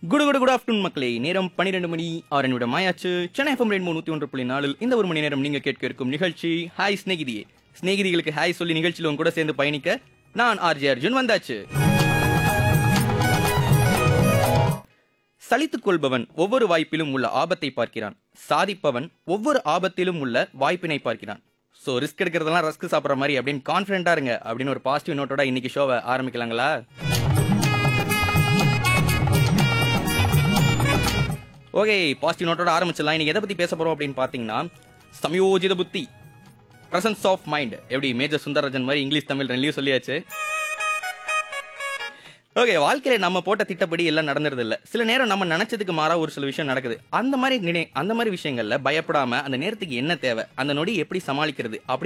குடு குடு good afternoon மக்களே நேரம் பன்னிரெண்டு மணி ஆறு நிமிடம் ஆயாச்சு சென்னை எஃப்எம் ரெண்டு நூற்றி ஒன்று புள்ளி நாலில் இந்த ஒரு மணி நேரம் நீங்க கேட்க இருக்கும் நிகழ்ச்சி ஹாய் ஸ்நேகிதியே ஸ்நேகிதிகளுக்கு ஹாய் சொல்லி நிகழ்ச்சியில் உங்க கூட சேர்ந்து பயணிக்க நான் ஆர்ஜே அர்ஜுன் வந்தாச்சு சலித்துக் கொள்பவன் ஒவ்வொரு வாய்ப்பிலும் உள்ள ஆபத்தை பார்க்கிறான் சாதிப்பவன் ஒவ்வொரு ஆபத்திலும் உள்ள வாய்ப்பினை பார்க்கிறான் ஸோ ரிஸ்க் எடுக்கிறதெல்லாம் ரஸ்க் சாப்பிட்ற மாதிரி அப்படின்னு கான்ஃபிடென்ட்டா இருங்க அப்படின்னு ஒரு பாசிட்டிவ் நோட்டோட இன்னைக்கு ஷோவை ஆரம்பிக்கலாங்களா ஓகே பாசிட்டிவ் நோட்டோட ஆரம்பிச்சிடலாம் இன்னைக்கு எதை பத்தி பேச போறோம் அப்படின்னு பாத்தீங்கன்னா சமயோஜித புத்தி பிரசன்ஸ் ஆஃப் மைண்ட் எப்படி மேஜர் சுந்தரராஜன் மாதிரி இங்கிலீஷ் தமிழ் ரெண்டுலையும் சொல்லியாச்சு ஓகே வாழ்க்கையில நம்ம போட்ட திட்டப்படி எல்லாம் நடந்துறது இல்ல சில நேரம் நம்ம நினைச்சதுக்கு மாறா ஒரு சில விஷயம் நடக்குது அந்த மாதிரி நினை அந்த மாதிரி விஷயங்கள்ல பயப்படாம அந்த நேரத்துக்கு என்ன தேவை அந்த நொடி எப்படி சமாளிக்கிறது அப்படி